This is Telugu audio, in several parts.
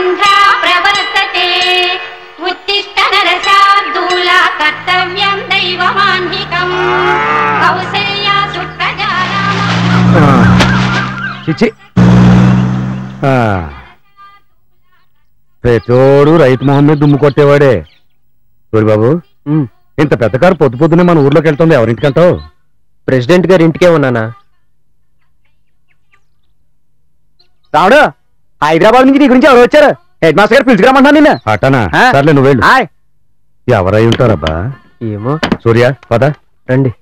సంధ్యా ప్రవర్తతే ఉత్తిష్ట నరశార్దూల కర్తవ్యం దైవమాన్నికం కౌసల్యా సుప్రజారామ చిచి ఆ. ప్రతోడు రైతు మొహం మీద దుమ్ము కొట్టేవాడే చూడు బాబు ఇంత పెద్ద కారు పొద్దు పొద్దునే మన ఊర్లోకి వెళ్తుంది ఎవరింటికి వెళ్తావు ప్రెసిడెంట్ గారి ఇంటికే ఉన్నానా రావుడు హైదరాబాద్ నుంచి నీ గురించి ఎవరు వచ్చారు హెడ్ మాస్టర్ గారు పిలుచుకురమ్మంటున్నాను నిన్న అటనా ఆ? సర్లే నువ్వు వెళ్ళు హాయ్ ఎవరై ఉంటారబ్బా ఏమో సూర్య పద రండి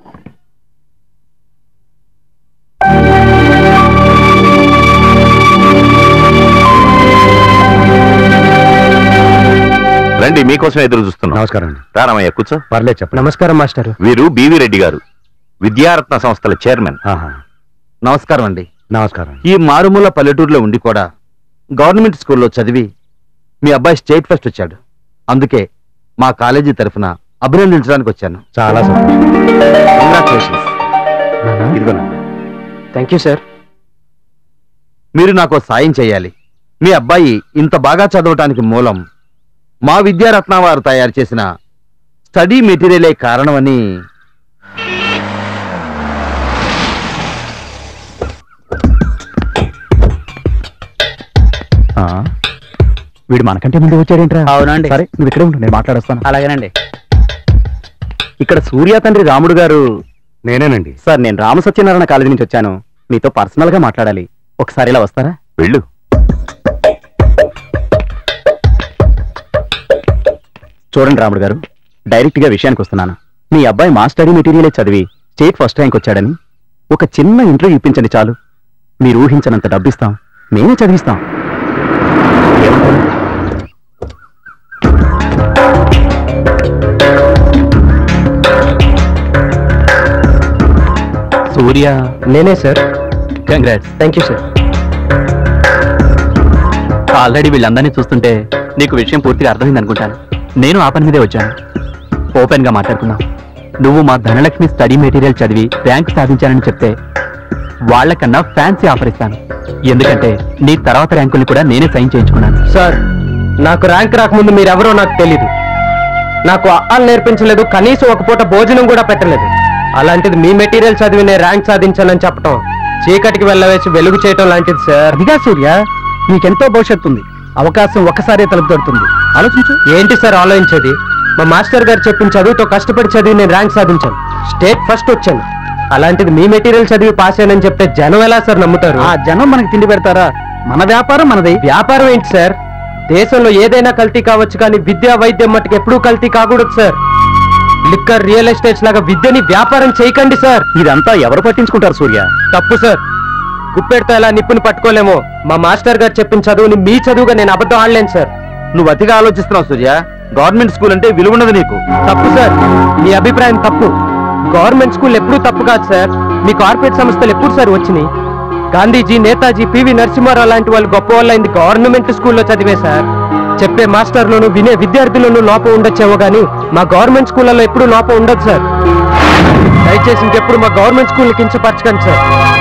రండి మీకోసం ఎదురు చూస్తున్నాం నమస్కారం అండి రానమయ్య కూర్చో పర్లేదు చెప్పండి నమస్కారం మాస్టర్ వీరు బివి రెడ్డి గారు విద్యారత్న సంస్థల చైర్మన్ ఆహా. నమస్కారం అండి నమస్కారం ఈ మారుమూల పల్లెటూరులో ఉండి కూడా గవర్నమెంట్ స్కూల్లో చదివి మీ అబ్బాయి స్టేట్ ఫస్ట్ వచ్చాడు అందుకే మా కాలేజీ తరఫున అభినందించడానికి వచ్చాను చాలా సంతోషం కంగ్రాచులేషన్స్ ఇదిగోనా థ్యాంక్ యూ సార్ మీరు నాకు సాయం చేయాలి మీ అబ్బాయి ఇంత బాగా చదవటానికి మూలం మా విద్యారత్న వారు తయారు చేసిన స్టడీ మెటీరియలే కారణమని వీడు మనకంటే ముందు వచ్చాడేంట్రా అవునండి సరే నువ్వు ఇక్కడే ఉండు నేను మాట్లాడొస్తాను అలాగేనండి ఇక్కడ సూర్య తండ్రి రాముడు గారు నేనేనండి సార్ నేను రామ సత్యనారాయణ కాలేజీ నుంచి వచ్చాను మీతో పర్సనల్ గా మాట్లాడాలి ఒకసారి ఇలా వస్తారా వెళ్ళు చూడండి రాముడు గారు డైరెక్ట్ గా విషయానికి వస్తున్నాను మీ అబ్బాయి మా స్టడీ మెటీరియలే చదివి స్టేట్ ఫస్ట్ ర్యాంక్ వచ్చాడని ఒక చిన్న ఇంటర్వ్యూ ఇప్పించండి చాలు మీరు ఊహించనంత డబ్బిస్తాం మేమే చదివిస్తాం ఏమంటారు? సూర్య నేనే sir congrats thank you sir already వీళ్ళందరినీ చూస్తుంటే నీకు విషయం పూర్తిగా అర్థమైంది అనుకుంటాను నేను ఆ పని మీదే వచ్చాను ఓపెన్ గా మాట్లాడుకుందాం నువ్వు మా ధనలక్ష్మి స్టడీ మెటీరియల్ చదివి ర్యాంక్ సాధించానని చెప్తే వాళ్ళకన్నా ఫ్యాన్సీ ఆఫర్ ఇస్తాను ఎందుకంటే నీ తర్వాత ర్యాంకుల్ని కూడా నేనే సైన్ చేయించుకున్నాను సార్ నాకు ర్యాంక్ రాకముందు మీరెవరో నాకు తెలీదు నాకు అప్పాలు నేర్పించలేదు కనీసం ఒక పూట భోజనం కూడా పెట్టలేదు అలాంటిది మీ మెటీరియల్ చదివి నేను ర్యాంక్ సాధించానని చెప్పటం చీకటికి వెళ్ళవేసి వెలుగు చేయటం లాంటిది సార్ అదిగా సూర్య నీకెంతో భవిష్యత్తు ఉంది అవకాశం ఒక్కసారే తలుపు తడుతుంది ఆలోచించు ఏంటి సార్ ఆలోచించేది మా మాస్టర్ గారు చెప్పిన చదువుతో కష్టపడి చదివి నేను ర్యాంక్ సాధించాను స్టేట్ ఫస్ట్ వచ్చాను అలాంటిది మీ మెటీరియల్ చదివి పాస్ అయ్యానని చెప్తే జనం ఎలా సార్ నమ్ముతారు ఆ జనం మనకి తిండి పెడతారా మన వ్యాపారం మనది వ్యాపారం ఏంటి సార్ దేశంలో ఏదైనా కల్తీ కావచ్చు కానీ విద్యా వైద్యం మట్టుకు ఎప్పుడూ కల్తీ కాకూడదు సార్ లిక్కర్ రియల్ ఎస్టేట్స్ లాగా విద్యని వ్యాపారం చేయకండి సార్ ఇదంతా ఎవరు పట్టించుకుంటారు సూర్య తప్పు సార్ గుప్పెడితో ఎలా నిప్పుని పట్టుకోలేమో మా మాస్టర్ గారు చెప్పిన చదువుని మీ చదువుగా నేను అబద్ధం ఆడలేను సార్ నువ్వు అతిగా ఆలోచిస్తున్నావు సూర్య గవర్నమెంట్ స్కూల్ అంటే విలువ నీకు తప్పు సార్ మీ అభిప్రాయం తప్పు గవర్నమెంట్ స్కూల్ ఎప్పుడూ తప్పు కాదు సార్ మీ కార్పొరేట్ సంస్థలు ఎప్పుడు సార్ వచ్చినాయి గాంధీజీ నేతాజీ పివి నరసింహారావు లాంటి వాళ్ళు గొప్ప వాళ్ళైంది గవర్నమెంట్ స్కూల్లో చదివే సార్ చెప్పే మాస్టర్లోను వినే విద్యార్థులను లోపం ఉండొచ్చేమో కానీ మా గవర్నమెంట్ స్కూళ్ళలో ఎప్పుడూ లోపం ఉండదు సార్ దయచేసి ఇంకెప్పుడు మా గవర్నమెంట్ స్కూల్ కించపరచకండి సార్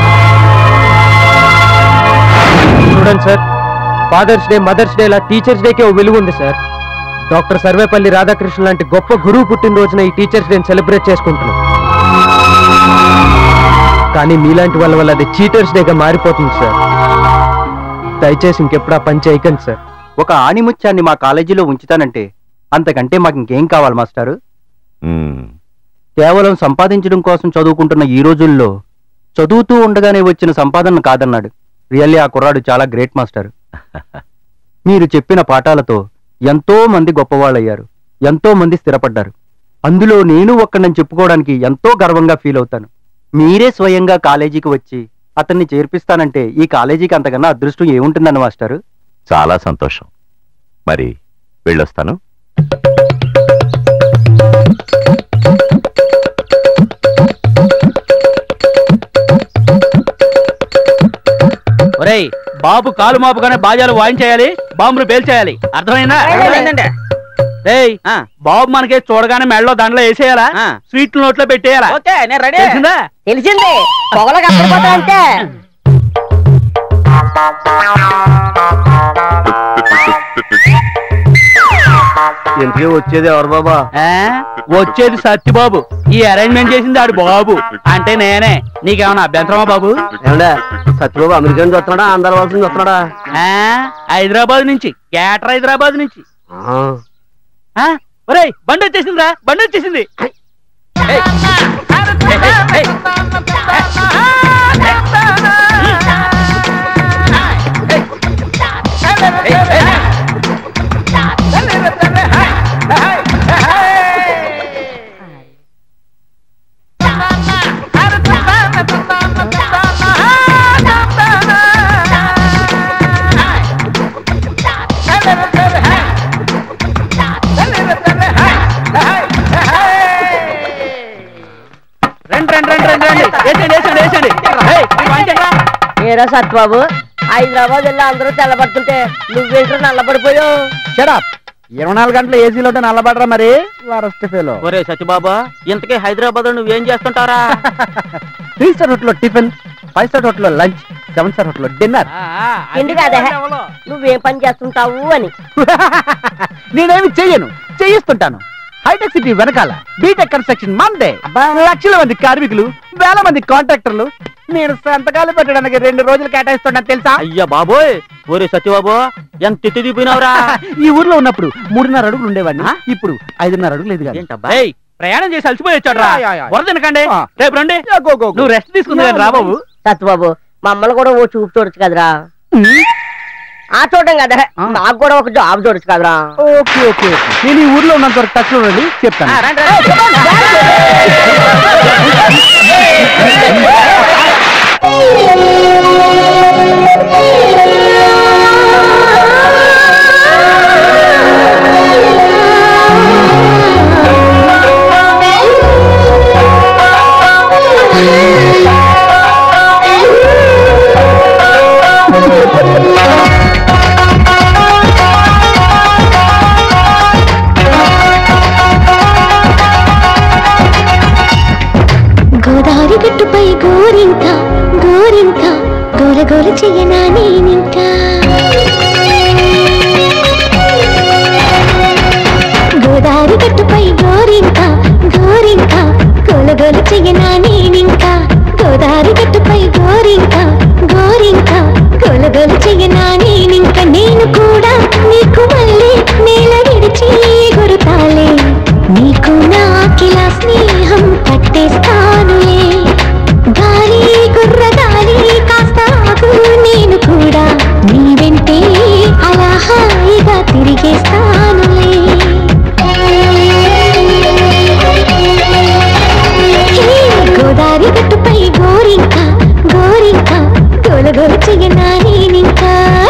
చూడండి sir father's day mother's day లా టీచర్స్ డేకి ఓ విలువ ఉంది సార్ డాక్టర్ సర్వేపల్లి రాధాకృష్ణ లాంటి గొప్ప గురువు పుట్టినరోజున ఈ టీచర్స్ డేని సెలబ్రేట్ చేసుకుంటున్నాం కానీ మీలాంటి వాళ్ళ వల్ల అది చీటర్స్ డేగా మారిపోతుంది సార్ దయచేసి ఇంకెప్పుడు ఆ పని చేయకండి సార్ ఒక ఆణిముత్యాన్ని మా కాలేజీలో ఉంచుతానంటే అంతకంటే మాకు ఇంకేం కావాలి మాస్టారు మ్మ్. కేవలం సంపాదించడం కోసం చదువుకుంటున్న ఈ రోజుల్లో చదువుతూ ఉండగానే వచ్చిన సంపాదన కాదన్నాడు రియల్లీ ఆ కుర్రాడు చాలా గ్రేట్ మాస్టర్ మీరు చెప్పిన పాఠాలతో ఎంతో మంది గొప్పవాళ్ళయ్యారు ఎంతో మంది స్థిరపడ్డారు అందులో నేను ఒక్కడని చెప్పుకోవడానికి ఎంతో గర్వంగా ఫీల్ అవుతాను మీరే స్వయంగా కాలేజీకి వచ్చి అతన్ని చేర్పిస్తానంటే ఈ కాలేజీకి అంతకన్నా అదృష్టం ఏముంటుందన్న మాస్టారు చాలా సంతోషం మరి వెళ్ళొస్తాను ఒరేయ్ బాబు కాలు మాపుగానే బాజాలు వాయించేయాలి బాంబులు పేల్చేయాలి అర్థమైందా రేయ్ బాబు మనకి చూడగానే మెడలో దండలో వేసేయాలా స్వీట్ నోట్లో పెట్టేయాలా ఓకే నేను రెడీ తెలిసిందా తెలిసింది పొగలకు అప్పటిపోతా అంతే ఇంటికి వచ్చేది ఎవరు బాబా ఆ? వచ్చేది సత్యబాబు ఈ అరేంజ్మెంట్ చేసింది ఆడు బాబు అంటే నేనే నీకేమన్నా అభ్యంతరమా బాబు ఏమండే సత్యబాబు అమెరికా నుంచి వస్తున్నాడా ఆంధ్ర వాళ్ళ నుంచి వస్తున్నాడా ఆ? హైదరాబాద్ నుంచి గ్యాటర్ హైదరాబాద్ నుంచి ఆ, ఆ? ఒరేయ్ బండి వచ్చేసిందిరా బండి వచ్చేసింది ఏయ్. ఏయ్, ఏయ్, ఏయ్. ఏయ్, ఏయ్. రండి రండి రండి రండి రండి వేసండి వేసండి వేసండి ఏయ్, ఈ పాయింట్ ఏంట్రా? ఏరా సత్బాబు హైదరాబాద్ వెళ్ళి అందరూ తెల్లబడుతుంటే నువ్వేంటో నల్లబడిపోయావు షడప్ ఇరవై నాలుగు గంటలు ఏసీలో ఉంటే నల్లబడరా మరి వరస్ట్ ఫెలో ఒరే సత్యబాబా ఇంతకీ హైదరాబాద్ నువ్వేం చేస్తుంటారా త్రీ స్టార్ హోటల్లో టిఫిన్ ఫైవ్ స్టార్ హోటల్లో లంచ్ సెవెన్ స్టార్ హోటల్లో డిన్నర్ ఎందుకు అదే నువ్వేం పని చేస్తుంటావు అని నేనేమి చెయ్యను చేయిస్తుంటాను హైటెక్ సిటీ వెనకాల బీటెక్ కన్స్ట్రక్షన్ మందే లక్షల మంది కార్మికులు వేల మంది కాంట్రాక్టర్లు నేను సంతకాలు పెట్టడానికి రెండు రోజులు కేటాయిస్తున్నా తెలుసా అయ్యా బాబోయ్ ఒరే సత్యబాబు ఎంత తిట్టి దిగిపోయినావురా ఈ ఊర్లో ఉన్నప్పుడు మూడున్నర అడుగులు ఉండేవాడిని ఇప్పుడు ఐదున్నర అడుగులు ఎదిగాను ఏంటబ్బా ఏయ్, ప్రయాణం చేసి అలసిపోయి వచ్చాడ్రా యా, యా, యా. వరద తినకండి ఆ. రేపు రండి యా, గో, గో, గో. నువ్వు రెస్ట్ తీసుకుంది రా బాబు సత్బాబు మమ్మల్ని కూడా ఓ చూపు చూడొచ్చు కదరా ఆ చూడడం కదా ఆ. నాకు కూడా ఒక జాబ్ చూడొచ్చు కదరా ఓకే ఓకే నేను ఈ ఊర్లో ఉన్నంత వరకు టచ్ లో ఉండండి చెప్తాను ఆ, రండి, రండి. గోదావరి గట్టుపై గోరింక గోరింక గోల గోల చెయ్యనా నేనింకా గోదావరి గట్టుపై గోరింక గోరింక గోల గోల చెయ్యనా నేనింకా గోదావరి గట్టుపై గోరింక గోరింక గోల గోల చెయ్యనా నేనింక నేను కూడా నీకు మళ్ళీ నేల విడిచి గురుతాలే నీకు నాకిలా స్నేహం పట్టేస్తానులే గాలి గుర్ర గాలి కాస్త ఆగు నేను కూడా నీ వెంటే అలా హాయిగా తిరిగేస్తానులే హే, గోదారి గట్టుపై గోరింక గోరింక గోల గోల చెయ్యనా నేనింకా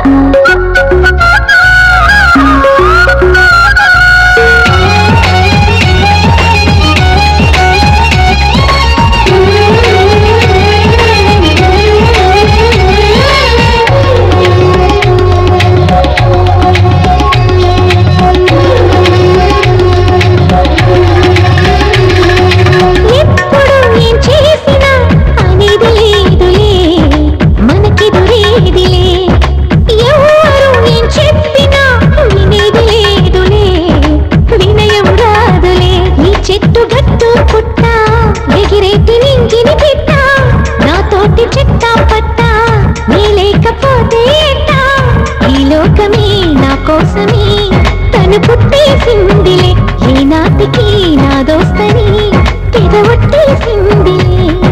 ఎప్పుడు ఏం చేసినా అనేది లేదులే మనకెదురేదిలే ఎవరు ఏం చెప్పినా వినేది లేదులే వినయం రాదులే ఈ చెట్టు గట్టు పుట్ట ఎగిరేటి నింగిని పిట్ట నాతోటి చెట్ట పట్ట నీ లేకపోతే ఎట్టా? ఈ లోకమే నా కోసమే తను పుట్టేసిందిలే ఏ నాటికి నా దోస్తని తెరవట్టేసిందిలే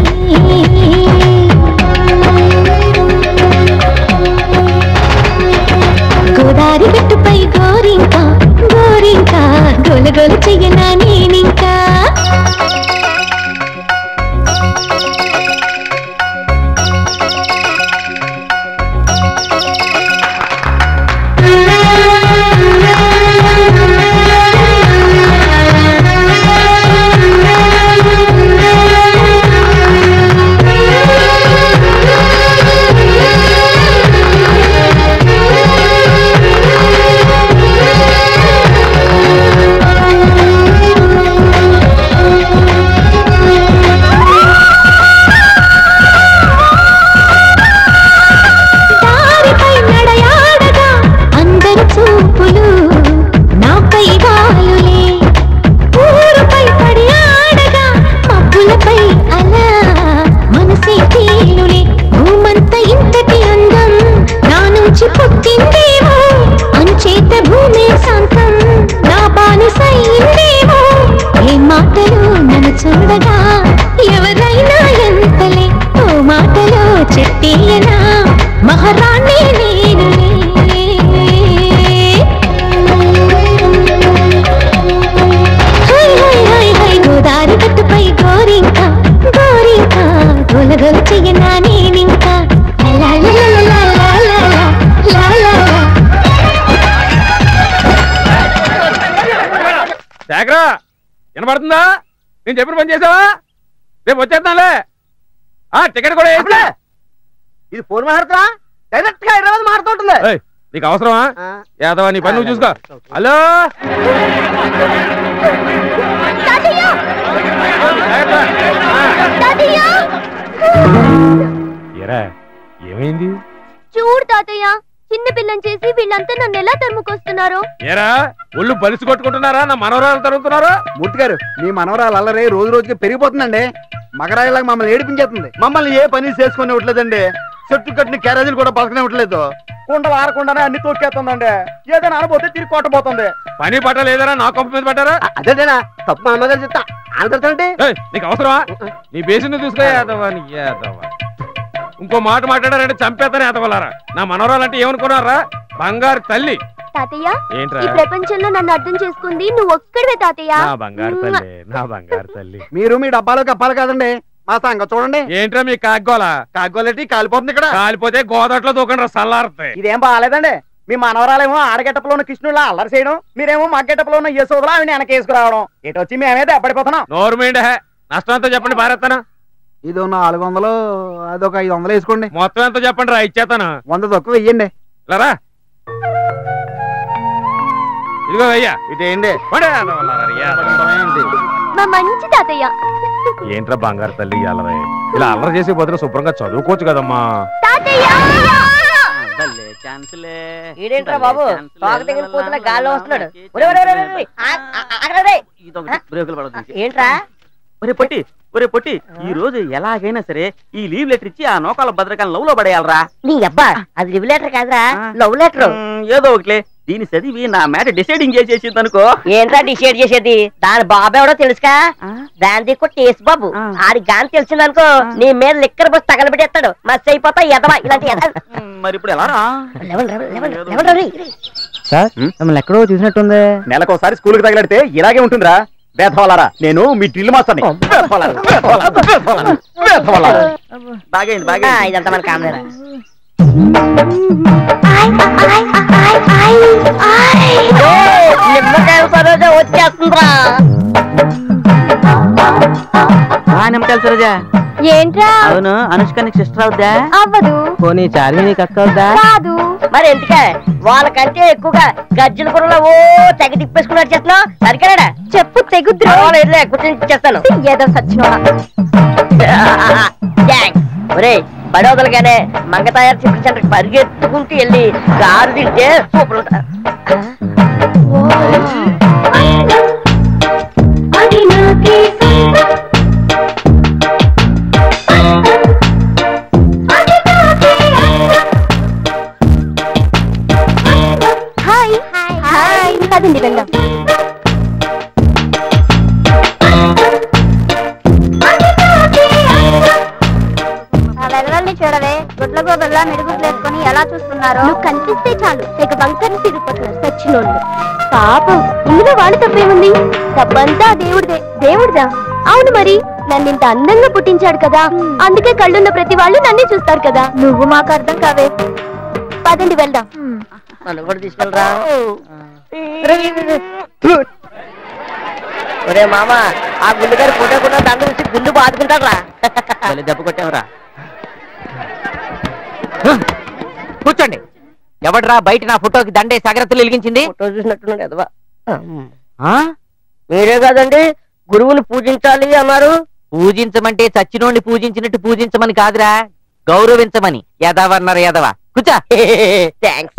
గోదారి గట్టుపై గోరింక గోరింక గోల గోల చెయ్యనా నేనింకా చెప్పేయనా మహారాణి నేనులే హై హై హై హై గోదారి గట్టుపై గోరింక గోరింక గోలగోలు చెయ్యనా నేనింకా లా లా లా లా లా లా లా లా లా శేఖరా వినపడుతుందా నేను చెప్పిన పని చేసావా రేపు వచ్చేస్తానులే ఆ టికెట్ కూడా వేసి ఇది ఫోన్ మాట్లాడుతున్నా డైరెక్ట్ గా హైదరాబాద్ మారుతుంటుంది ఏయ్, నీకు అవసరమా యాదవా నీ పని నువ్వు చూసుకో హలో ఎరా ఏమైంది చూడు తాతయ్య చిన్న పిల్లని చేసి వీళ్ళంతా నన్ను ఎలా తరుముకొస్తున్నారు ఏరా ఒళ్ళు బలిసి కొట్టుకుంటున్నారా నా మనవరాలు తరుగుతున్నారా మూర్తి గారు మీ మనవరాలు అల్లరి రోజు రోజుకి పెరిగిపోతుందండి మగరాయిలాగా మమ్మల్ని ఏడిపించేస్తుంది మమ్మల్ని ఏ పని చేసుకుని ఇవ్వట్లేదండి చెట్టు కట్టిన క్యారేజీలు కూడా పలకనే ఇవ్వట్లేదు కుండలు ఆరకుండానే అన్ని తోకేస్తుందండి ఏదైనా అనబోతే తిరిగి కొట్టబోతుంది పని పట్ట లేదరా నా కొంప మీద పట్టారా అదేనా తప్పు మా అమ్మగారు చెప్తా ఆంధ్రంటే ఏయ్, నీకు అవసరమా నీ బేసిన్ చూసుకో యాదవా నీ యాదవా ఇంకో మాట మాట్లాడారంటే చంపేస్తానే యాదవలారా నా మనవరాలంటే ఏమనుకున్నారా బంగారు తల్లి తాతయ్య ఏంట్రా ఈ ప్రపంచంలో నన్ను అర్థం చేసుకుంది నువ్వు ఒక్కడివే తాతయ్య నా బంగారు తల్లి నా బంగారు తల్లి మీరు మీ డబ్బాలో కప్పాలి కాదండి మా సంగ చూడండి ఏంట్రా మీ కాగ్గోలా కాగోలెట్టి కాలిపోతుంది ఇక్కడ కాలిపోతే గోదట్లో దూకండి సల్లారుతాయి ఇదేం బాగాలేదండి మీ మనవరాలేమో ఆడగెట్టపులో ఉన్న కృష్ణుళ్ళ అల్లరి చేయడం మీరేమో మగ్గెట్టపులో ఉన్న యశోదలా ఆవిడ వెనకేసుకురావడం ఎటు వచ్చి మేమే దెబ్బడిపోతున్నాం నోరు మీండే నష్టం ఎంత చెప్పండి భారతన ఇది నాలుగు వందలు అదొక ఐదు వందలు వేసుకోండి మొత్తం ఎంత చెప్పండి రా ఇచ్చేతాను వంద తక్కువ వెయ్యండి లరా ఇదిగో అయ్యా ఇటు వేయండి మా మంచి తాతయ్య ఏంట్రా బంగారు తల్లి అల్లరి ఇలా అల్లరి చేసే బదులు శుభ్రంగా చదువుకోవచ్చు కదమ్మా తాతయ్య ఈడేంట్రా బాబు తోక దగ్గర పోతున్న గాల్లో వస్తున్నాడు ఒరే, ఒరే, ఒరే, ఒరే, ఒరే. ఆ, ఆ, ఆగరా రే. ఏంట్రా ఒరే పొట్టి ఒరే పొట్టి ఈ రోజు ఎలాగైనా సరే ఈ లీవ్ లెటర్ ఇచ్చి ఆ నోకాల భద్రకాన్ని లవ్ లో పడేయాలరా నీ అబ్బా అది లివ్ లెటర్ కాదురా ఆ. లవ్ లెటర్ మ్, ఏదో ఒకట్లే దీన్ని చదివి నా మ్యాటర్ డిసైడింగ్ చేసేసింది అనుకో ఏంట్రా డిసైడ్ చేసేది దాని బాబు ఎవడో తెలుసుకా ఆ? దాని దిక్కు టేస్ బాబు ఆ. ఆడి గాని తెలిసిందనుకో నీ మీద లిక్కర్ బస్ తగలబెట్టేస్తాడు మస్తు అయిపోతా ఎదవా ఇలాంటి ఎదవ. మ్, మరి ఇప్పుడు ఎలా రా లేవండి, లేవండి, లేవండి, లేవండి, రే. సార్ మిమ్మల్ని ఎక్కడో చూసినట్టుంది నెలకోసారి స్కూల్ కి తగిలిడితే ఇలాగే ఉంటుందిరా వేధవాలారా నేను మీ డ్రిల్ మాస్టర్ని వేధవాలారా, వేధవాలారా, వేధవాలారా, వేధవాలారా. బాగైంది ఆ, బాగైంది ఇదంతా మన కామనేరా నిమ్మకాయల సరోజా వచ్చేస్తుందిరా నిమ్మకాయలు సరోజా ఏంట్రా అవును అనుష్క నీకు సిస్టర్ అవుద్దా అవ్వదు పోనీ చార్మి నీకు అక్క అవుద్దా కాదు మరి ఎందుకే వాళ్ళకంటే ఎక్కువగా గజ్జల కూరలో ఓ తెగ తిప్పేసుకున్నట్టు చేస్తున్నావు సరికేనా చెప్పు తెగుద్దు పర్వాలేదులే కూర్చొని చేస్తాను ఏదో సచ్చినోడా ఒరే బడి వదలగానే మంగ తయారు చెప్పిన సెంటర్కి పరిగెత్తుకుంటూ వెళ్ళి గారు తింటే సూపర్ ఉంటా అది నాకే సొంతం. అది నాకే అందం. హాయ్ హాయ్ పదండి వెళ్దాం అది నాకే అందం. ఆ వెదవల్ని చూడవే గుడ్ల గోబల్లా మిడుగుడ్లు వేసుకొని ఎలా చూస్తున్నారు నువ్వు కనిపిస్తే చాలు తెగ బంకర్ని తిరిగిపోతున్నారు సచ్చినోళ్ళు పాపం ఇందులో వాళ్ళ తప్పేముంది తప్పంతా దేవుడిదే దేవుడిదా అవును మరి నన్ను ఇంత అందంగా పుట్టించాడు కదా అందుకే కళ్ళున్న ప్రతి వాళ్ళు నన్నే చూస్తారు కదా నువ్వు మాకు అర్థం కావే పదండి వెళ్దాం నన్ను కూడా తీసుకెళ్ళరా ఒరే మామ ఆ గుండు గారి ఫోటో కూడా దండ వచ్చి గుండు బాదుకుంటారా దెబ్బ కొట్టావురా కూర్చోండి ఎవడ్రా బయట నా ఫోటోకి దండే సగరత్తులు వెలిగించింది ఫోటో చూసినట్టున్నాడు ఎదవా ఆ? మీరే కాదండి గురువుని పూజించాలి అన్నారు పూజించమంటే చచ్చినోడిని పూజించినట్టు పూజించమని కాదురా గౌరవించమని యదవన్నారు యదవ కూర్చో థ్యాంక్స్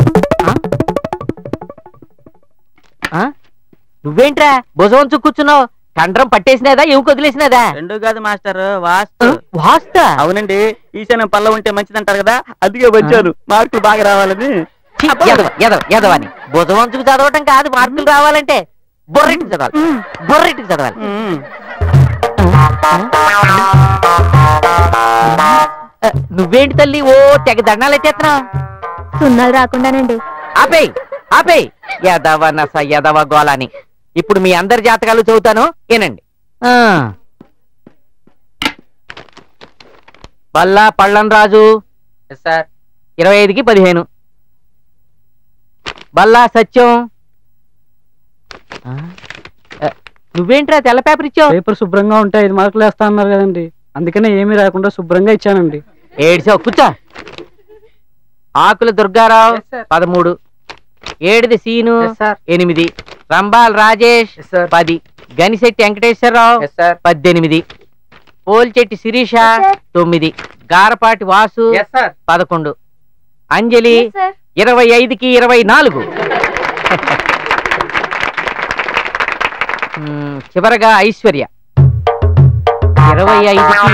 ఆ? నువ్వేంట్రా భుజవంచు కూర్చున్నావు కండ్రం పట్టేసినదా ఏం వదిలేసినదా రెండు కాదు మాస్టర్ వాస్తు వాస్తా అవునండి ఈశాన్యం పల్ల ఉంటే మంచిదంటారు కదా అందుకే వచ్చాను మార్కులు బాగా రావాలని ఛీ, ఎదవ ఎదవ ఎదవని భుజవంచుకు చదవటం కాదు మార్కులు రావాలంటే బొర్రెటికి చదవాలి బొర్రెటికి చదవాలి మ్, ఆ, నువ్వేంటి తల్లి ఓ తెగ దండాలు ఎత్తేస్తున్నావు సున్నాలు రాకుండానండి ఆపేయ్ ఆపేయ్ యదవ నస యదవ గోళాని ఇప్పుడు మీ అందరి జాతకాలు చదువుతాను ఏనండి ఆ. బల్లా పళ్ళం రాజు సార్ ఇరవై ఐదుకి పదిహేను బల్లా సత్యం ఆ? ఆ, నువ్వేంట్రా తెల్ల పేపర్ ఇచ్చావు పేపర్ శుభ్రంగా ఉంటే ఐదు మార్కులు వేస్తా అన్నారు కదండి అందుకనే ఏమీ రాకుండా శుభ్రంగా ఇచ్చానండి ఏడ్చావు కూర్చో ఆకుల దుర్గారావు పదమూడు ఏడిది సీను ఎనిమిది రంబాల్ రాజేష్ పది గనిశెట్టి వెంకటేశ్వరరావు పద్దెనిమిది పోల్చెట్టి శిరీష తొమ్మిది గారపాటి వాసు పదకొండు అంజలి ఇరవై ఐదుకి ఇరవై నాలుగు మ్మ్, చివరగా ఐశ్వర్య ఇరవై ఐదుకి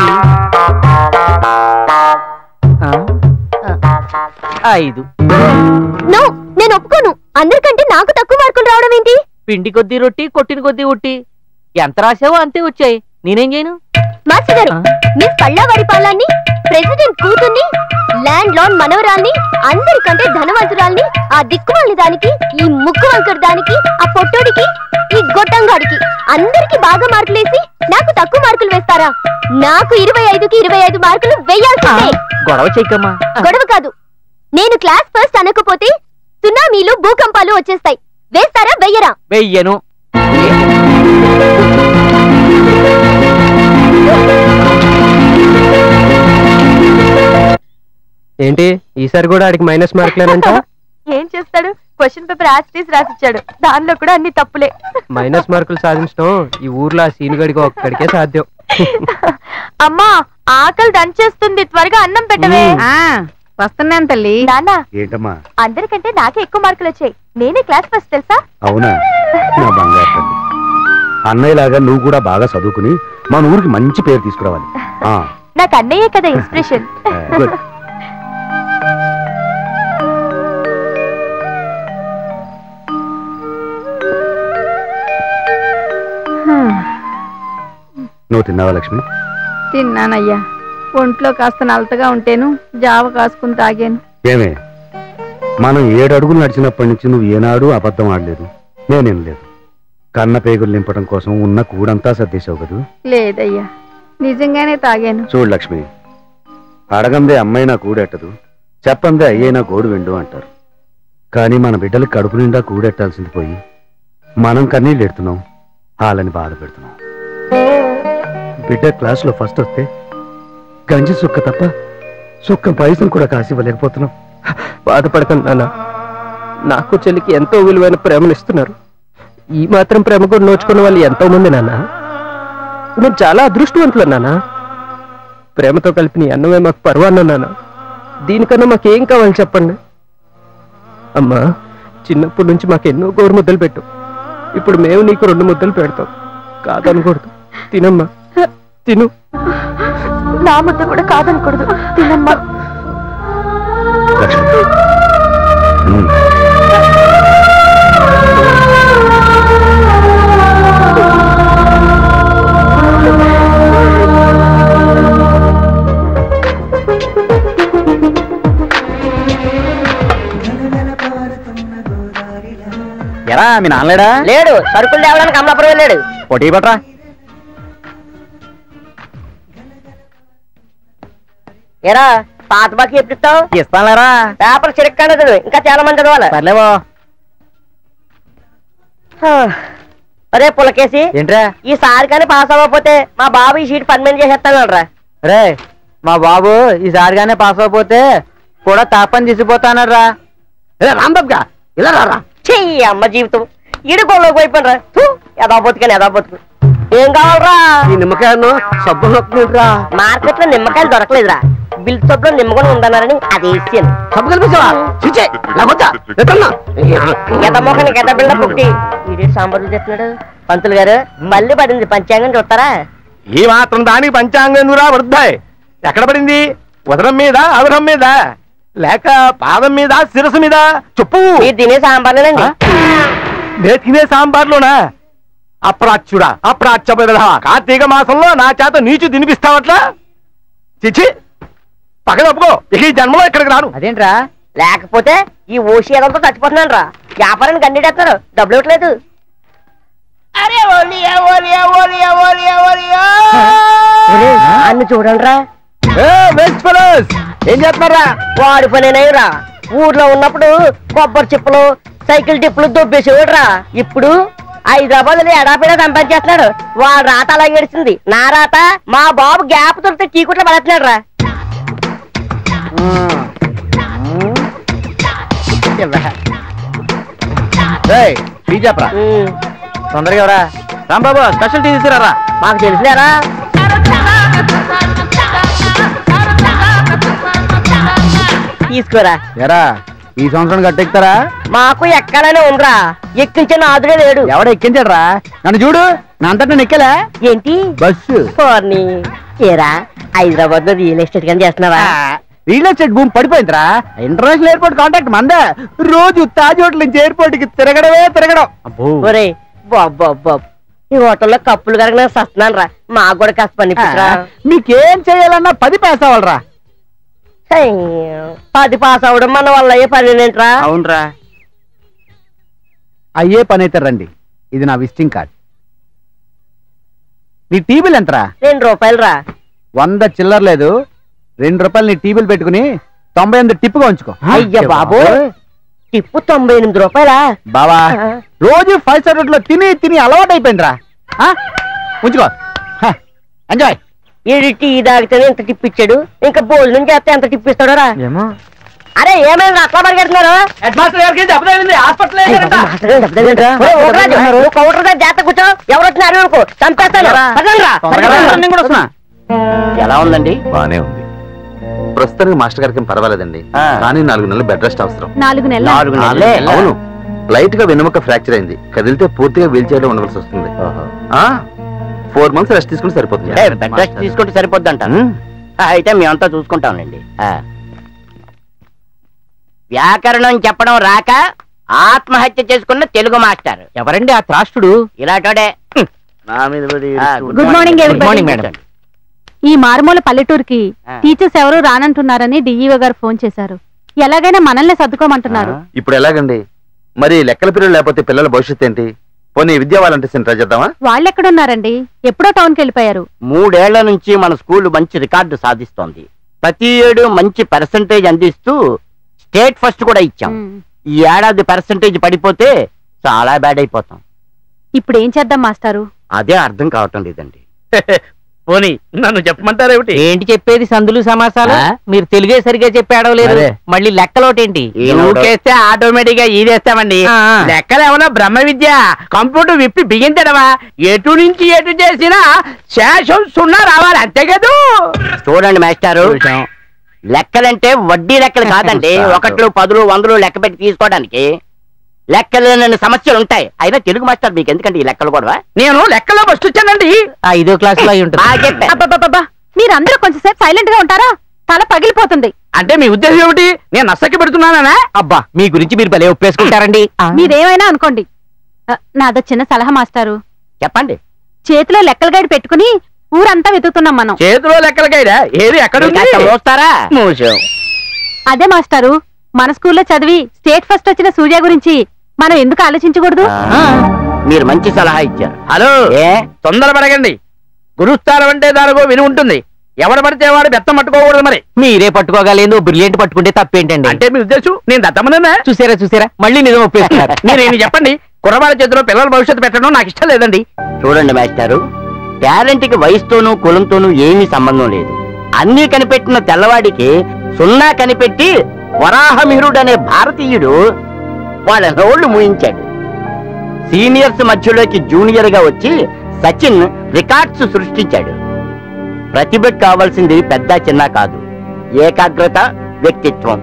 ఆ, ఆ, ఐదు నో నేను ఒప్పుకోను అందరికంటే నాకు తక్కువ మార్కులు రావడం ఏంటి పిండి కొద్దీ రొట్టి కొట్టిన కొద్దీ ఉట్టి ఎంత రాసావో అంతే వచ్చాయి నేనేం చేయను మాస్టర్ గారు మిస్ పళ్ళావారి పాలాన్ని ప్రెసిడెంట్ కూతుర్ని ల్యాండ్ లోన్ మనవరాల్ని అందరికంటే ధనవంతురాల్ని ఆ దిక్కుమాలిన దానికి ఈ ముక్కు వంకర దానికి ఆ పొట్టోడికి ఈ గొట్టంగాడికి అందరికి బాగా మార్కులేసి నాకు తక్కువ మార్కులు వేస్తారా నాకు ఇరవై ఐదుకి ఇరవై ఐదు మార్కులు వేయాల్సిందే గొడవ చేయకమ్మా గొడవ కాదు నేను క్లాస్ ఫస్ట్ అనకపోతే సునామీలు భూకంపాలు వచ్చేస్తాయి వేస్తారా వెయ్యరా వెయ్యను ఏంటి ఈసారి కూడా ఆడికి మైనస్ మార్కులేనంట ఏం చేస్తాడు క్వశ్చన్ పేపర్ యాసిటీస్ రాసిచ్చాడు దానిలో కూడా అన్ని తప్పులే మైనస్ మార్కులు సాధించడం ఈ ఊర్లో ఆ సీనుగడికి ఒక్కడికే సాధ్యం అమ్మా ఆకలి దంచేస్తుంది త్వరగా అన్నం పెట్టవే వస్తున్నాను తల్లి నాన్న ఏంటమ్మా అందరికంటే నాకే ఎక్కువ మార్కులు వచ్చాయి నేనే క్లాస్ ఫస్ట్ తెలుసా అవునా నా బంగారు తల్లి అన్నయ్యలాగా నువ్వు కూడా బాగా చదువుకుని మన ఊరికి మంచి పేరు తీసుకురావాలి ఆ, నాకు అన్నయ్యే కదా ఇన్స్పిరేషన్ గుడ్. నువ్వు తిన్నావా లక్ష్మి తిన్నానయ్యా ఒంట్లో కాస్త నలతగా ఉంటేను జావ కాసుకుని తాగాను ఏమే మనం ఏడు అడుగులు నడిచినప్పటి నుంచి నువ్వు ఏనాడు అబద్ధం ఆడలేదు నేనేం లేదు కన్న పేగులు నింపడం కోసం ఉన్న కూడంతా సర్దేశావు కదూ లేదయ్యా నిజంగానే తాగాను చూడు లక్ష్మి అడగందే అమ్మైనా కూడెట్టదు చెప్పందే అయ్యైనా గోడు విండు అంటారు కానీ మన బిడ్డలకి కడుపు నిండా కూడెట్టాల్సింది పోయి మనం కన్నీళ్ళు ఎడుతున్నాం వాళ్ళని బాధ పెడుతున్నాం బిడ్డ క్లాసులో ఫస్ట్ వస్తే గంజి సుక్క తప్ప సుక్క పైసలు కూడా కాసి ఇవ్వలేకపోతున్నాం బాధపడకండి నాన్న నాకు చెల్లికి ఎంతో విలువైన ప్రేమను ఇస్తున్నారు ఈ మాత్రం ప్రేమ కూడా నోచుకున్న వాళ్ళు ఎంతో మంది నాన్న నేను చాలా అదృష్టవంతులు నాన్న ప్రేమతో కలిపి నీ అన్నమే మాకు పర్వాన్న నాన్న దీనికన్నా మాకేం కావాలి చెప్పండి అమ్మా చిన్నప్పటి నుంచి మాకు ఎన్నో గోరు ముద్దలు పెట్టు ఇప్పుడు మేము నీకు రెండు ముద్దలు పెడతాం కాదనకూడదు తినమ్మా తిను నా ముద్ద కూడా కాదనకూడదు తినమ్మా లక్ష్మి ఉమ్. ఎరా మీ నాన్నలేడా లేడు సరుకులు తేవడానికి అమలాపురం వెళ్ళాడు పొట్టి పట్రా ఎరా పాత బాకి ఎప్పుడు ఇస్తావు ఇస్తానులేరా పేపర్ చిరక్కండి చదువు ఇంకా చాలా మంది చదవాలి సర్లేవో అరే పులకేసి ఏంట్రా ఈసారి కానీ పాస్ అవ్వకపోతే మా బాబు ఈ షీట్ పర్మనెంట్ చేసేస్తాను రా రే మా బాబు ఈసారిగానే పాస్ అయిపోతే కూడా తాపని తీసిపోతానరా రాంబాబుగా ఇలా రారా చెయ్యి అమ్మ జీవితం ఇడుకోలోకి పోయిపోయినరా ఎదా బతుకని ఎదా బతుకు ఏం కావాలరా ఈ నిమ్మకాయను సబ్బులు వస్తుందిరా మార్కెట్ లో నిమ్మకాయలు దొరకలేదురా బిల్ షాప్ లో నిమ్మకం ఉందన్నారని అది వేసాను సబ్బు కల్పించవా గత మొక్కని గత బిళ్ళ పుట్టి వీడేడు సాంబార్లు చెప్తున్నాడు పంతులు గారు మళ్ళీ పడింది పంచాంగం చూస్తారా ఈ మాత్రం దానికి పంచాంగం నురా వృద్ధాయ్ ఎక్కడ పడింది ఉదరం మీద అదరం మీద లేక పాదం మీద శిరసు మీద చెప్పు మీరు తినే సాంబార్లేనండి నే తినే సాంబార్లోనా అప్రాచ్యుడా అప్రాచ్య కార్తీక మాసంలో నా చేత నీచు తినిపిస్తావట్లా చిచి పక్కన ఒప్పుకో ఇక ఈ జన్మలో ఇక్కడికి రాను అదేంట్రా లేకపోతే ఈ ఓసి ఏదంతా చచ్చిపోతున్నాను రా వ్యాపారాన్ని గండిడేస్తారు డబ్బులు ఇవ్వట్లేదు అరే ఓలియా ఓలియా ఓలియా ఓలియా ఓలియా అన్ని చూడండి రా వెస్ట్ ఫెలోస్ ఏం చేస్తున్నారా వాడి పనేనయ్యరా ఊర్లో ఉన్నప్పుడు కొబ్బరి చిప్పలు సైకిల్ టిప్పులు దొబ్బేసేవాడు రా ఇప్పుడు హైదరాబాద్ లో ఎడాపిడా సంపాదించేస్తున్నాడు వాడు రాత అలా ఏడిచింది నా రాత మా బాబు గ్యాప్ దొరికితే చీకుట్లో పడుతున్నాడు రా టీ చెప్పరా తొందరగా ఎవరా రాంబాబు స్పెషల్ టీ తీసుకురారా మాకు తెలిసినారా తీసుకోరా ఎరా ఈ సంవత్సరం కట్టెక్తారా మాకు ఎక్కడనే ఉందిరా ఎక్కించే నాదుడే లేడు ఎవడ ఎక్కించాడరా నన్ను చూడు నా అంతటా నేను ఎక్కలే ఏంటి బస్సు పోర్ని ఏరా హైదరాబాద్ లో రియల్ ఎస్టేట్ కానీ చేస్తున్నావా రియల్ ఎస్టేట్ భూమి పడిపోయిందిరా ఇంటర్నేషనల్ ఎయిర్పోర్ట్ కాంటాక్ట్ మందే రోజు తాజ్ హోటల్ నుంచి ఎయిర్పోర్ట్ కి తిరగడమే తిరగడం ఒరే బాబ్ బాబ్ బాబ్ ఈ హోటల్లో కప్పులు కనుక నేను సస్తున్నాను రా మాకు కూడా కాస్త పని ఇప్పించరా. మీకేం చేయాలన్నా పది పైసా వాళ్ళరా అయ్యో, పది పాస్ అవడం మన వల్ల అయ్యే పని ఏంట్రా అవునరా అయ్యే పని అయితే రండి ఇది నా విజిటింగ్ కార్డ్ నీ టీబీలు ఎంతరా రెండు రూపాయలు రా వంద చిల్లర లేదు రెండు రూపాయలు నీ టీబీలు పెట్టుకుని తొంభై ఎనిమిది టిప్పుగా ఉంచుకో అయ్య బాబు టిప్పు తొంభై ఎనిమిది రూపాయలా బావా రోజు ఫైవ్ స్టార్ హోటల్లో తిని తిని అలవాటు అయిపోయిందిరా ఆ? ఉంచుకో ఎంజాయ్ ఈడు టీ తాగితేనే ఎంత టిప్ ఇచ్చాడు ఇంకా భోజనం చేస్తే ఎంత టిప్ ఇస్తాడో రా ఏమో అరే ఏమైంది అట్లా పరిగెడుతున్నారు హెడ్ మాస్టర్ గారికి దెబ్బ తగిలింది హాస్పిటల్ కౌంటర్ దగ్గర జాగ్రత్త కూర్చో ఎవరు వచ్చినా అడిగి అనుకో చంపేస్తాను పదండి రా, పదండి రా. ఎలా ఉందండి బానే ఉంది ప్రస్తుతానికి మాస్టర్ గారికి ఏం పర్వాలేదండి కానీ నాలుగు నెలలు బెడ్ రెస్ట్ అవసరం నాలుగు నెలలు నాలుగు నెలలే అవును లైట్ గా వెనుముక ఫ్రాక్చర్ అయింది కదిలితే పూర్తిగా వీల్ చైర్ లో ఉండవలసి వస్తుంది ఫోర్ మంత్స్ రెస్ట్ తీసుకుంటే సరిపోతుంది బెడ్ రెస్ట్ తీసుకుంటే సరిపోద్దంట అయితే మేమంతా చూసుకుంటాంలేండి ఆ. వ్యాకరణం చెప్పడం రాక ఆత్మహత్య చేసుకున్న తెలుగు మాస్టర్ ఎవరండి ఆ త్రాష్టుడు ఇలాటోడే నా మీద పడి good morning good morning madam ఈ మారుమూల పల్లెటూరుకి టీచర్స్ ఎవరు రానంటున్నారని డిఈఓ గారు ఫోన్ చేశారు ఎలాగైనా మనల్ని సర్దుకోమంటున్నారు ఇప్పుడు ఎలాగండి మరి లెక్కల పీరియడ్ లేకపోతే పిల్లల భవిష్యత్తు ఏంటి పోనీ విద్యా వాలంటీర్స్ ట్రై చేద్దామా వాళ్ళు ఎక్కడున్నారండి ఎప్పుడో టౌన్కి వెళ్ళిపోయారు మూడేళ్ల నుంచి మన స్కూల్ మంచి రికార్డు సాధిస్తోంది ప్రతి ఏడు మంచి పర్సంటేజ్ అందిస్తూ స్టేట్ ఫస్ట్ కూడా ఇచ్చాం ఈ ఏడాది పర్సంటేజ్ పడిపోతే చాలా బ్యాడ్ అయిపోతాం ఇప్పుడు ఏం చేద్దాం మాస్టారు అదే అర్థం కావటం లేదండి పోనీ నన్ను చెప్పమంటారేమిటి ఏంటి చెప్పేది సందులు సమాసాలు మీరు తెలుగే సరిగా చెప్పాడో లేదు అదే. మళ్ళీ లెక్కలోటేంటి ఊకేస్తే ఆటోమేటిక్ గా ఈదేస్తామండి లెక్కలు ఏమన్నా బ్రహ్మ విద్య కంప్యూటర్ విప్పి బిగించడమా ఎటు నుంచి ఎటు చేసినా శేషం సున్నా రావాలి అంతే కదూ చూడండి మాస్టారు లెక్కలంటే వడ్డీ లెక్కలు కాదండి ఒకట్లు పదులు వందలు లెక్క పెట్టి తీసుకోవడానికి లెక్కలు సమస్యలు ఉంటాయి అయినా తెలుగు మాస్టర్ మీకు ఎందుకంటే ఈ లెక్కలు కూడా నేను లెక్కలో ఫస్ట్ వచ్చానండి ఐదో క్లాస్ లో అయి ఉంటుంది అబ్బబ్బబ్బబ్బా మీరందరూ కొంచెంసేపు సైలెంట్ గా ఉంటారా తల పగిలిపోతుంది అంటే మీ ఉద్దేశం ఏమిటి నేను నష్టకి పెడుతున్నానా అబ్బా మీ గురించి మీరు భలే ఒప్పేసుకుంటారండి మీరేమైనా అనుకోండి ఆ, నాదో చిన్న సలహా మాస్టారు చెప్పండి చేతిలో లెక్కల గైడ్ పెట్టుకుని ఊరంతా వెతుకుతున్నాం మనం చేతిలో లెక్కల గైడా ఏది ఎక్కడ ఉంది? కాస్త మోస్తారా? మూసాం అదే మాస్టారు మన స్కూల్లో చదివి స్టేట్ ఫస్ట్ వచ్చిన సూర్య గురించి మనం ఎందుకు ఆలోచించకూడదు మీరు మంచి సలహా ఇచ్చారు హలో ఏ తొందర పడకండి గురుస్థానం అంటే దానికో విని ఉంటుంది ఎవడు పడితే వాడు బెత్తం పట్టుకోకూడదు మరి మీరే పట్టుకోగలేదు బ్రిలియంట్ పట్టుకుంటే తప్పేంటండి అంటే మీ ఉద్దేశం నేను దత్తమనే చూసారా చూసారా మళ్ళీ నిజం ఒప్పేస్తున్నారు మీరు ఏమి చెప్పండి కుర్రవాడి చేతిలో పిల్లల భవిష్యత్తు పెట్టడం నాకు ఇష్టం లేదండి చూడండి మాస్టారు టాలెంట్ కి వయసుతోనూ కులంతోనూ ఏమీ సంబంధం లేదు అన్నీ కనిపెట్టిన తెల్లవాడికి సున్నా కనిపెట్టి వరాహమిహిరుడు అనే భారతీయుడు వాళ్ళ రోళ్లు మూయించాడు సీనియర్స్ మధ్యలోకి జూనియర్ గా వచ్చి సచిన్ రికార్డ్స్ సృష్టించాడు ప్రతిభకు కావాల్సింది పెద్ద చిన్న కాదు ఏకాగ్రత వ్యక్తిత్వం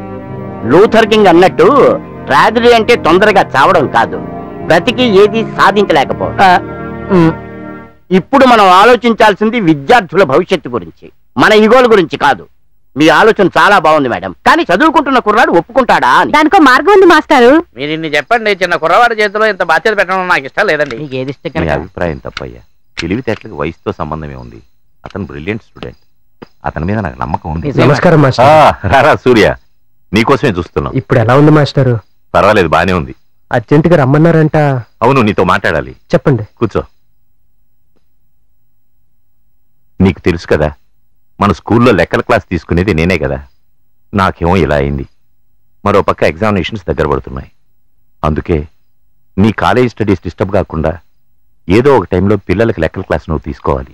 లూథర్ కింగ్ అన్నట్టు ట్రాజడీ అంటే తొందరగా చావడం కాదు బ్రతికి ఏది సాధించలేకపోవడం ఇప్పుడు మనం ఆలోచించాల్సింది విద్యార్థుల భవిష్యత్తు గురించి మన ఇగోల గురించి కాదు మీ ఆలోచన చాలా బాగుంది మేడం కానీ చదువుకుంటున్న కుర్రాడు ఒప్పుకుంటాడా అని దానికో మార్గం ఉంది మాస్టారు మీరు ఇన్ని చెప్పండి చిన్న కుర్రవాడి చేతిలో ఇంత బాధ్యత పెట్టడం నాకు ఇష్టం లేదండి ఏది ఇష్టం మీ అభిప్రాయం తప్పయ్యా తెలివితేటలకు వయసుతో సంబంధమే ఉంది అతను బ్రిలియంట్ స్టూడెంట్ అతని మీద నాకు నమ్మకం ఉంది నమస్కారం మాస్టర్ ఆ, రారా సూర్య నీకోసమే చూస్తున్నాం ఇప్పుడు ఎలా ఉంది మాస్టారు పర్వాలేదు బానే ఉంది అర్జెంటుగా రమ్మన్నారంట అవును నీతో మాట్లాడాలి చెప్పండి కూర్చో నీకు తెలుసు కదా మన స్కూల్లో లెక్కల క్లాస్ తీసుకునేది నేనే కదా నాకేమో ఇలా అయింది మరో పక్క ఎగ్జామినేషన్స్ దగ్గర పడుతున్నాయి అందుకే నీ కాలేజ్ స్టడీస్ డిస్టర్బ్ కాకుండా ఏదో ఒక టైంలో పిల్లలకి లెక్కల క్లాస్ నువ్వు తీసుకోవాలి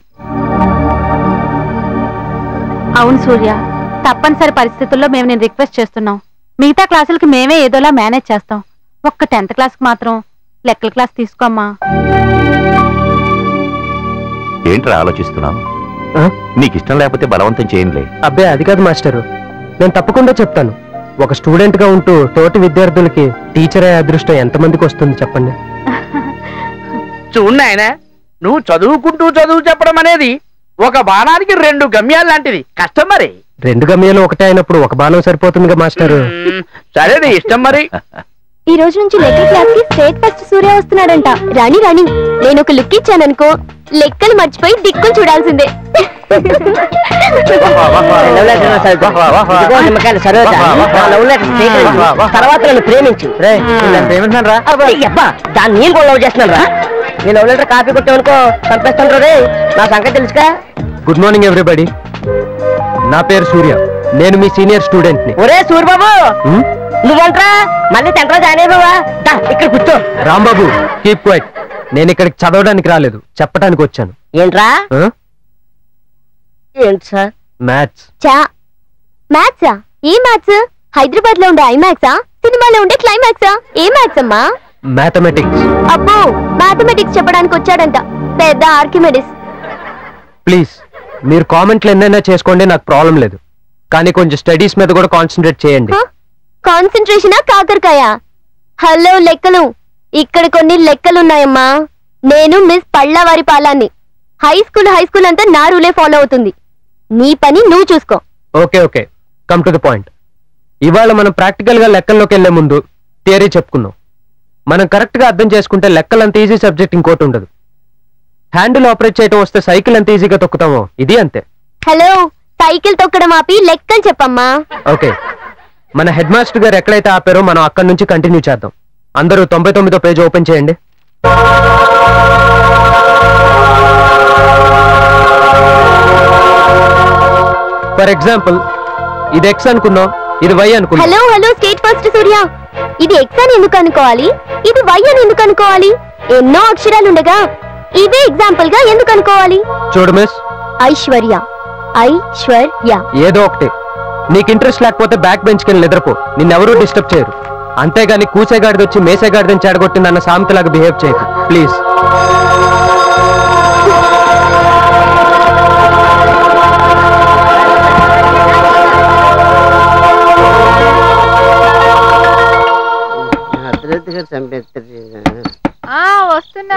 అవును సూర్య తప్పనిసరి పరిస్థితుల్లో మేము నేను రిక్వెస్ట్ చేస్తున్నాం మిగతా క్లాసులకి మేమే ఏదోలా మేనేజ్ చేస్తాం ఒక్క టెన్త్ క్లాస్కి మాత్రం లెక్కల క్లాస్ తీసుకోమ్మా ఏంట్రా ఆలోచిస్తున్నావు నీకు ఇష్టం లేకపోతే బలవంతం చేయంలే అబ్బే అది కాదు మాస్టరు నేను తప్పకుండా చెప్తాను ఒక స్టూడెంట్ గా ఉంటూ తోటి విద్యార్థులకి టీచర్ అయ్యే అదృష్టం ఎంతమందికి వస్తుంది చెప్పండి చూడు నాయన నువ్వు చదువుకుంటూ చదువు చెప్పడం అనేది ఒక బాణానికి రెండు గమ్యాలు లాంటిది కష్టం మరి రెండు గమ్యాలు ఒకటే అయినప్పుడు ఒక బాణం సరిపోతుందిగా మాస్టరు సరే నీ ఇష్టం మరి ఈ రోజు నుంచి లెక్కల క్లాస్ కి స్టేట్ ఫస్ట్ సూర్య వస్తున్నాడంట రాణి రాణి నేను ఒక లుక్ ఇచ్చాననుకో లెక్కలు మర్చిపోయి దిక్కులు చూడాల్సిందే ఇదిగో నిమ్మకాయలు సరోజ నా లవ్ లెటర్ స్వీకరించు తర్వాత నన్ను ప్రేమించు ప్రేమించాను రా అబ్బా దాన్ని నేను కూడా లవ్ చేస్తున్నాను రా నీ లవ్ లెటర్ కాపీ కొట్టావనుకో చంపేస్తాను రే నా సంగతి తెలుసుగా గుడ్ మార్నింగ్ ఎవ్రీబడి నా పేరు సూర్య నేను మీ సీనియర్ స్టూడెంట్ ని ఒరే సూర్యబాబు నువ్వంట్రా మళ్ళీ తెంటలో జాయిన్ అయిపోవా దా ఇక్కడ కూర్చో రాంబాబు కీప్ క్వైట్ నేను ఇక్కడికి చదవడానికి రాలేదు చెప్పడానికి వచ్చాను ఏంట్రా ఏంటి సార్ మ్యాథ్స్ చా మ్యాథ్సా ఏ మ్యాథ్స్ హైదరాబాద్ లో ఉండే ఐమాక్సా సినిమాలో ఉండే క్లైమాక్సా ఏ మ్యాథ్స్ అమ్మా మ్యాథమెటిక్స్ అబ్బో మ్యాథమెటిక్స్ చెప్పడానికి వచ్చాడంట పెద్ద ఆర్కిమెడిస్ ప్లీజ్ మీరు కామెంట్లు ఎన్నైనా చేసుకోండి నాకు ప్రాబ్లం లేదు కానీ కొంచెం స్టడీస్ మీద కూడా కాన్సన్ట్రేట్ చేయండి కాన్సన్ట్రేషనా కాకరకాయ హలో లెక్కలు ఇక్కడ కొన్ని లెక్కలున్నాయమ్మా నేను మిస్ పళ్ళవారి పాలాన్ని హై స్కూల్ హై స్కూల్ అంతా నా రూలే ఫాలో అవుతుంది నీ పని నువ్వు చూసుకో okay okay come to the point ఇవాళ మనం ప్రాక్టికల్ గా లెక్కల్లోకి వెళ్లే ముందు థియరీ చెప్పుకుందాం మనం కరెక్ట్ గా అర్థం చేసుకుంటే లెక్కలు అంత ఈజీ సబ్జెక్ట్ ఇంకోటి ఉండదు హ్యాండిల్ ఆపరేట్ చేయడం వస్తే సైకిల్ ఎంత ఈజీగా తొక్కుతామో ఇది అంతే హలో సైకిల్ తొక్కడం ఆపి లెక్కలు చెప్పమ్మా ఓకే మన హెడ్ మాస్టర్ గారు ఎక్కడైతే ఆపారో మనం అక్కడి నుంచి కంటిన్యూ చేద్దాం అందరూ తొంభై తొమ్మిదో పేజ్ ఓపెన్ చేయండి ఫర్ ఎగ్జాంపుల్ ఇది ఎక్స్ అనుకుందాం ఇది వై అనుకుందాం hello hello state first Surya ఇది ఎక్స్ అని ఎందుకు అనుకోవాలి ఇది వై అని ఎందుకు అనుకోవాలి ఎన్నో అక్షరాలు ఉండగా ఇవే ఎగ్జాంపుల్ గా ఎందుకు అనుకోవాలి చూడు మిస్ ఐశ్వర్య ఐశ్వర్య ఏదో ఒకటి నీకు ఇంట్రెస్ట్ లేకపోతే బ్యాక్ బెంచ్ కింద నిద్రపో నిన్నెవరూ డిస్టర్బ్ చేయరు అంతేగాని కూసేగాడిది వచ్చి మేసేగాడిదని చెడగొట్టిందన్న సామెతలాగా బిహేవ్ చేయకు ప్లీజ్ అర్ధరాత్రిగా చంపేస్తారు ఆ వస్తున్నా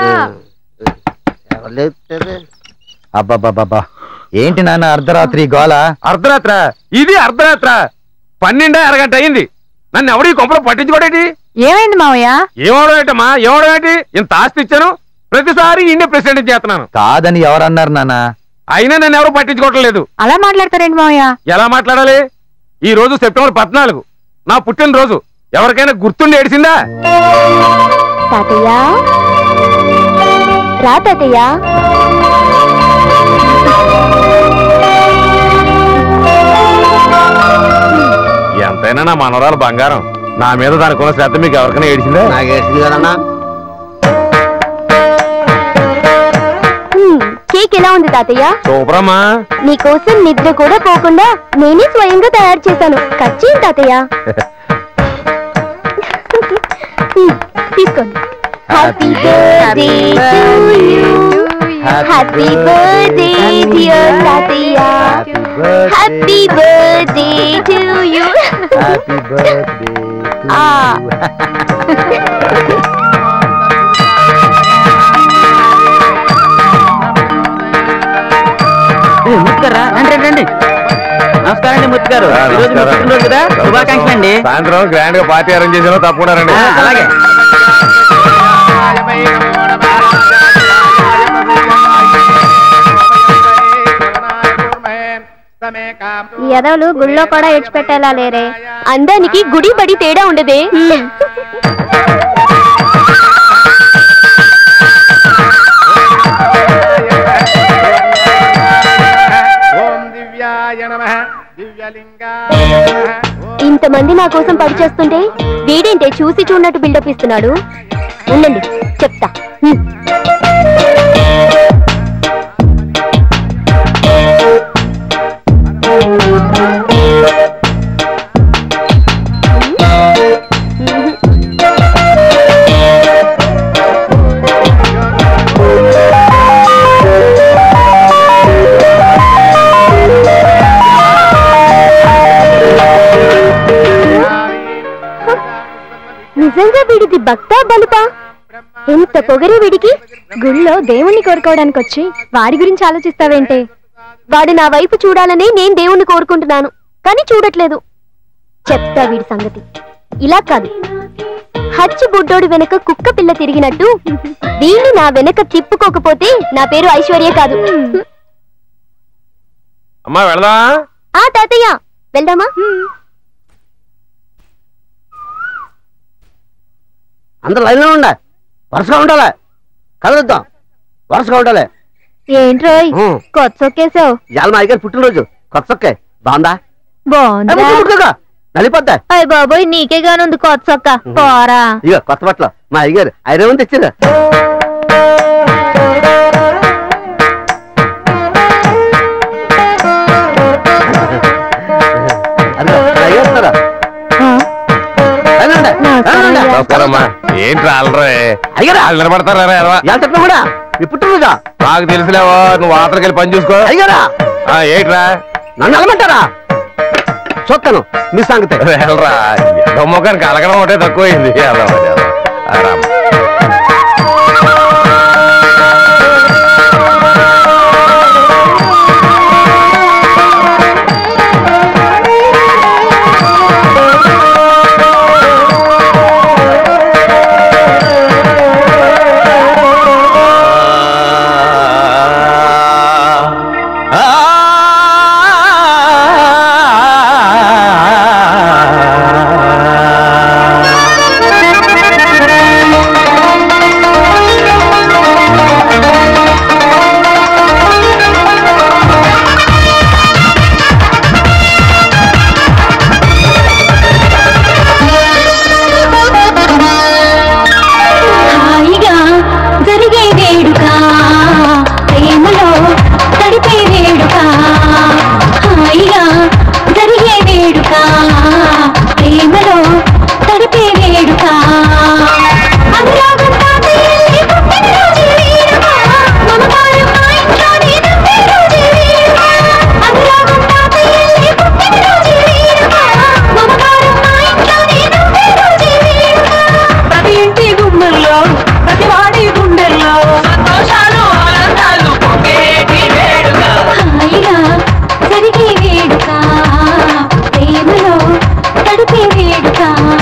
అబ్బాబ్బాబ్బా ఏంటి నాన్న అర్ధరాత్రి గోల అర్ధరాత్ర ఇది అర్ధరాత్ర పన్నెండే అరగంట అయింది నన్ను ఎవడు ఈ కొంపలో పట్టించుకోడేటి ఏమైంది మావయ్య ఏమవడం ఏంటమ్మా ఏమవడం ఏంటి ఇంత ఆస్తి ఇచ్చాను ప్రతిసారి ఇండియా ప్రెసిడెంట్ చేస్తున్నాను కాదని ఎవరన్నారు నాన్న అయినా నన్ను ఎవరు పట్టించుకోవటం లేదు అలా మాట్లాడతారేంటి మావయ్య ఎలా మాట్లాడాలి ఈ రోజు సెప్టెంబర్ పద్నాలుగు నా పుట్టినరోజు ఎవరికైనా గుర్తుండి ఏడిసిందా తాతయ్య రా తాతయ్య ఎంతైనా నా మనవరాలు బంగారం నా మీద దానికున్న శ్రద్ధ మీకు ఎవరికైనా ఏడిసిందా నాకు ఏడిసింది కదన్నా హ్మ్, కేక్ ఎలా ఉంది తాతయ్య సూపర్ అమ్మా నీకోసం నిద్ర కూడా పోకుండా నేనే స్వయంగా తయారు చేశాను కచ్చి తాతయ్య హ్మ్, తీసుకోండి happy birthday to you happy birthday dear తాతయ్య happy birthday to you happy birthday ఆ ముత్తుగారా రండి రండి రండి నమస్కారం అండి ముత్తు గారు ఈ రోజు మీ పుట్టినరోజు కదా శుభాకాంక్షలు అండి సాయంత్రం గ్రాండ్ గా పార్టీ అరేంజ్ చేసాను తప్పకుండా రండి ఆ, అలాగే ఈ ఎదవలు గుళ్ళో కూడా ఇడిచిపెట్టేలా లేరే అందానికి గుడి బడి తేడా ఉండదే ఓం దివ్యాయ నమ దివ్యలింగా ఇంతమంది నా కోసం పనిచేస్తుంటే వీడేంటే చూసి చూడనట్టు బిల్డప్ ఇస్తున్నాడు ఉండండి చెప్తా హ్మ్. నిజంగా వీడిది భక్తా బలుపా ఎంత పొగరే వీడికి గుళ్ళో దేవుణ్ణి కోరుకోవడానికి వచ్చి వాడి గురించి ఆలోచిస్తావేంటే వాడు నా వైపు చూడాలని నేను దేవుణ్ణి కోరుకుంటున్నాను కానీ చూడట్లేదు చెప్తా వీడి సంగతి ఇలా కాదు హచ్చి బుడ్డోడు వెనక కుక్క పిల్ల తిరిగినట్టు వీళ్ళు నా వెనక తిప్పుకోకపోతే నా పేరు ఐశ్వర్య కాదు అమ్మా వెళదా ఆ తాతయ్య వెళ్దామా అందరు లైన్లో ఉండ వరుసగా ఉండాలి కలుద్దాం వరుసగా ఉండాలి ఏంట్రోయ్ కొత్త సొక్కేసావు ఇవాళ మా అయ్యగారు పుట్టినరోజు కొత్త సొక్కే బాగుందా ఏ, బాగుందా ముట్టుకో, ముట్టుకోగా. నలిపోద్దా అయ్య బాబోయ్ నీకే గానుంది కొత్త సొక్క పోరా ఇగో కొత్త బట్టలు మా అయ్యగారు ఐరన్ తెచ్చిందా అదిగో, మా అయ్యగారు వస్తారా? రండి, రండి, రండి. నమస్కారమ్మా ఏంటి అల్లరే అయ్యగారా వాళ్ళు నిలబడతారా ఎదవా? ఎంత చెప్పినా కూడా మీ పుట్టినరోజా నాకు తెలుసులేవో నువ్వు ఆతలకి వెళ్ళి పని చూసుకో అయ్యగారా ఆ, ఏంట్రా నన్ను వెళ్ళమంటారా చూస్తాను మీ సంగతి వెళ్ళరా మొక్కనికి అలగడం ఒకటే తక్కువైంది ఎదవ, ఎదవ. ఆ, రామ్మ. హాయిగా జరిగే వేడుక ప్రేమలో తడిపే వేడుక హాయిగా జరిగే వేడుక ప్రేమలో తడిపే వేడుక అనురాగం తాతయ్యల్లి పుట్టినరోజు వేడుక మమకారం మా ఇంట్లోనే నవ్వే రోజు వేడుక అనురాగం తాతయ్యల్లి పుట్టినరోజు వేడుక మమకారం మా ఇంట్లోనే నవ్వే రోజు వేడుక ప్రతి ఇంటి గుమ్మల్లో ప్రతి వాడి గుండెల్లో సంతోషాలు ఆనందాలు పొంగేటి వేడుక హాయిగా జరిగే వేడుక ప్రేమలో తడిపే వేడుక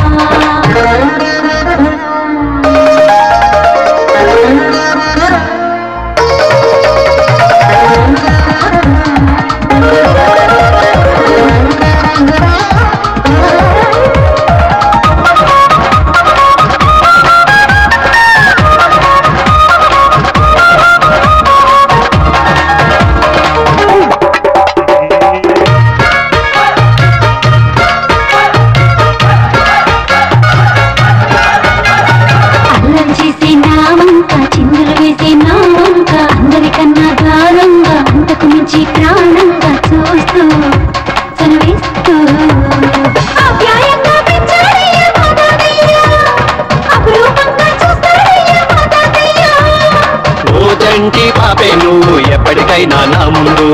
అల్లం చేసే నామంక చిందులు వేసే నామంక అందరికన్నా దారంగా అంతకు మించి ప్రాణంగా చూస్తూ చదివిస్తూ ఆప్యాయంగా పెంచాడయ్య మా తాతయ్య. అపురూపంగా చూస్తాడయ్య మా తాతయ్య. ఓ తంటి పాపే నువ్వు ఎప్పటికైనా నా ముందు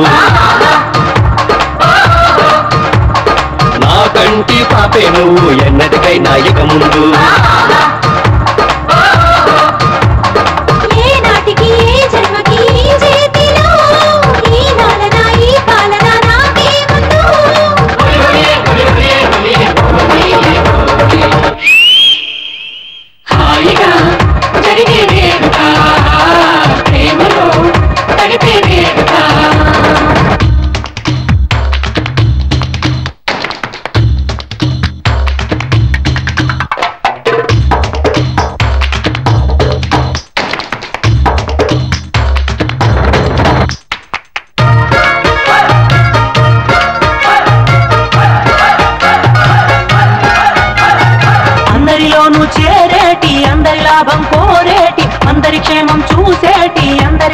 నా కంటి పాపే నువ్వు ఎన్నటికైనా ఇక ముందు ఏ నాటికి ఏ జన్మకి ఈ చేతిలో ఈ నాలన ఈ పాలన నాకే ముందు హాయిగా జరిగే వేడుక ప్రేమలో తడిపే వేడుక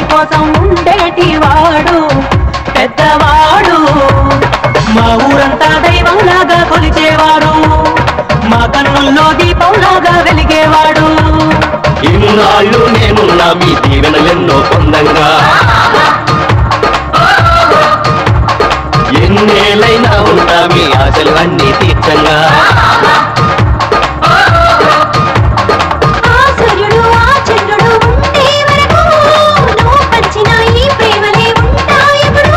కోసం ఉండేటి వాడు పెద్దవాడు మా ఊరంతా దైవంలాగా కొలిచేవాడు మా కన్నుల్లో దీపంలాగా వెలిగేవాడు ఇన్నాళ్ళు నేనున్నా మీ దీవెనలెన్నో పొందంగా ఎన్నేళ్ళైనా ఉంటా మీ ఆశలు అన్నీ తీర్చంగా ఆ సూర్యుడు ఆ చంద్రుడు ఉండే వరకు నువ్వు పంచిన ఈ ప్రేమలే ఉంటాయెప్పుడు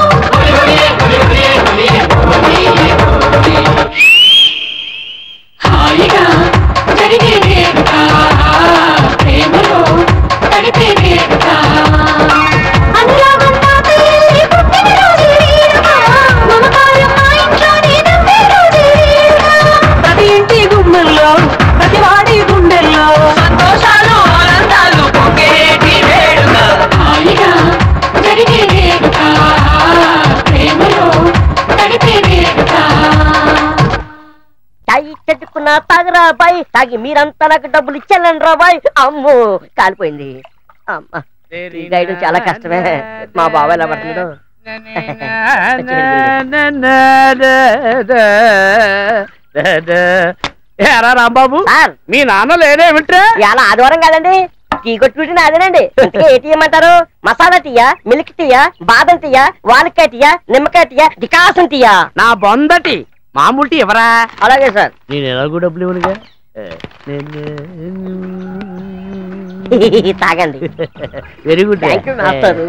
హాయిగా జరిగే వేడుక ప్రేమలో తడిపే వేడుక అనురాగం తాతయ్యల్లి పుట్టిన రోజు వేడుక మమకారం మా ఇంట్లోనే నవ్వే రోజు వేడుక ప్రతి ఇంటి గుమ్మెల్లో ప్రతి వాడి గుండెల్లో సంతోషాలు ఆనందాలు పొంగేటి వేడుక హాయిగా జరిగే వేడుక ప్రేమలో తడిపే వేడుక చాయి చెట్టుకున్న తాగరా బాయ్ తాగి మీరంతా నాకు డబ్బులు ఇచ్చేళ్ళండి రా బాయ్ అమ్మో కాలిపోయింది అమ్మ ఈ గైడ్ చాలా కష్టమే మా బాబాయ్ ఎలా పడుతుందో ఏరా రాంబాబు మీ నాన్న లేడేమిట్రా ఇలా ఆదివారం కాదండి టీ కొట్టుకుంటే నాదేనండి ఇంతకీ ఏ టీ ఇమ్మంటారు మసాలా టీయా మిల్క్ టీయా బాదం టీయా వాలకాయ టీయా నిమ్మకాయ టీయా డికాసం టీయా నా బొందటి మామూలు టీ ఎవరా అలాగే సార్ నేను ఎలాగో డబ్బులు ఇవ్వనుగా తాగండి very good thank you master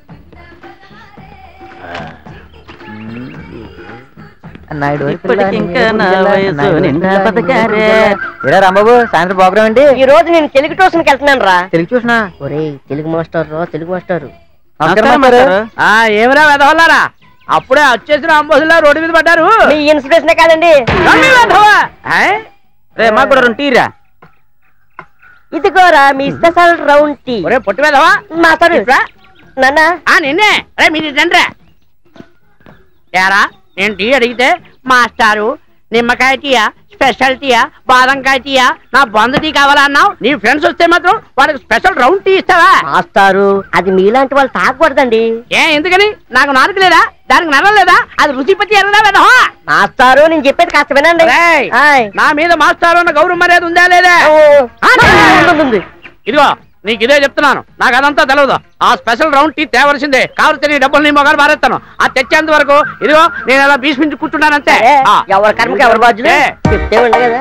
Naidu ఇప్పటికింకా నా వయసు నిండా బతకారే. ఏరా రాంబాబు సాయంత్రం ప్రోగ్రామ్ అండి ఈ రోజు నేను తెలుగు ట్యూషన్కి వెళ్తున్నాను రా తెలుగు చూసినా ఒరేయ్ తెలుగు మాస్టర్ రా తెలుగు మాస్టర్ నమస్కారం మాస్టారు. ఆ ఏమిరా వెదవల్లారా అప్పుడే వచ్చేసిన అంబోసులా రోడ్డు మీద పడ్డారు మీ ఇన్స్పిరేషన్ కాదండి నమ్మి వెధవా. ఏ? రే మాకు కూడా రెండు టీరా ఇదిగోరా మీ స్పెషల్ రౌండ్ టీ ఒరే పొట్టి వెధవా మాస్టర్ ఇట్రా. నాన్న ఆ నిన్నే రే మీరు రండ్రా ఏరా నేను టీ అడిగితే మాస్టారు నిమ్మకాయ టీయా స్పెషల్ టీయా బాదంకాయ టీయా నా బొంద టీ కావాలా అన్నావు నీ ఫ్రెండ్స్ వస్తే మాత్రం వాళ్ళకి స్పెషల్ రౌండ్ టీ ఇస్తావా మాస్టారు అది మీలాంటి వాళ్ళు తాగకూడదండి ఏ ఎందుకని నాకు నాలుగు లేదా దానికి నరం లేదా అది రుచిపతి ఎరదా వెధవా మాస్టారు నేను చెప్పేది కాస్త వినండి రేయ్, ఆయ్. నా మీద మాస్టారు అన్న గౌరవ మర్యాద ఉందా లేదా ఓ, ఆ, ఉంది, ఉంది. ఇదిగో నీకు ఇదే చెప్తున్నాను నాకు అదంతా తెలియదు ఆ స్పెషల్ రౌండ్ టీ తేవలసిందే కావలిస్తే నీ డబ్బులు నీ మొగాలు మారేస్తాను ఆ తెచ్చేంత వరకు ఇదిగో నేను అలా భీష్మించి కూర్చున్నానంతే ఏ, ఆ. ఎవరి కర్మకి ఎవరి బాధ్యులు ఏ. చెప్తే ఉండే కదా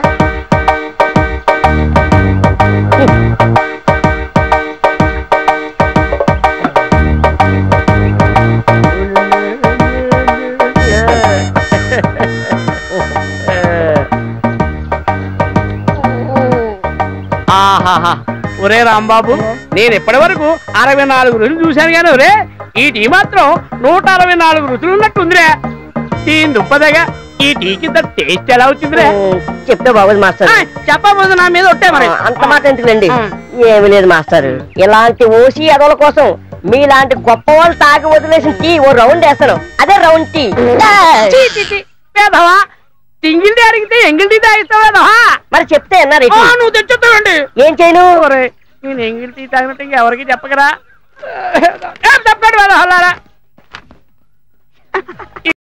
ఆహాహా ఒరే రాంబాబు నేను ఇప్పటి వరకు అరవై నాలుగు రుచులు చూశాను కానీ ఒరే ఈ టీ మాత్రం నూట అరవై నాలుగు రుచులు ఉన్నట్టుందిరే టీ దుప్పదగా ఈ టీకి ఇంత టేస్ట్ ఎలా వచ్చిందిరే చెప్తే బాగోదు మాస్టర్ ఆ, చెప్పబోదు నా మీద ఒట్టే మరి ఆ, అంత మాట ఎందుకులేండి ఆ. ఏమీ లేదు మాస్టర్ ఇలాంటి ఓసి ఎదవల కోసం మీలాంటి గొప్ప వాళ్ళు తాగి వదిలేసిన టీ ఓ రౌండ్ వేస్తాను అదే రౌండ్ టీ చీ, చీ, చీ. వేధవా సింగిల్ టీ అడిగితే ఎంగిల్ టీ తాగిస్తావు వేధవా మరి చెప్తే అన్నారు ఆ, నువ్వు తెచ్చుతావండి ఏం చేయను ఒరే నేను ఎంగిల్ టీ తాగినట్టు ఎవరికి చెప్పకరా ఏం చెప్పాడు వేధవా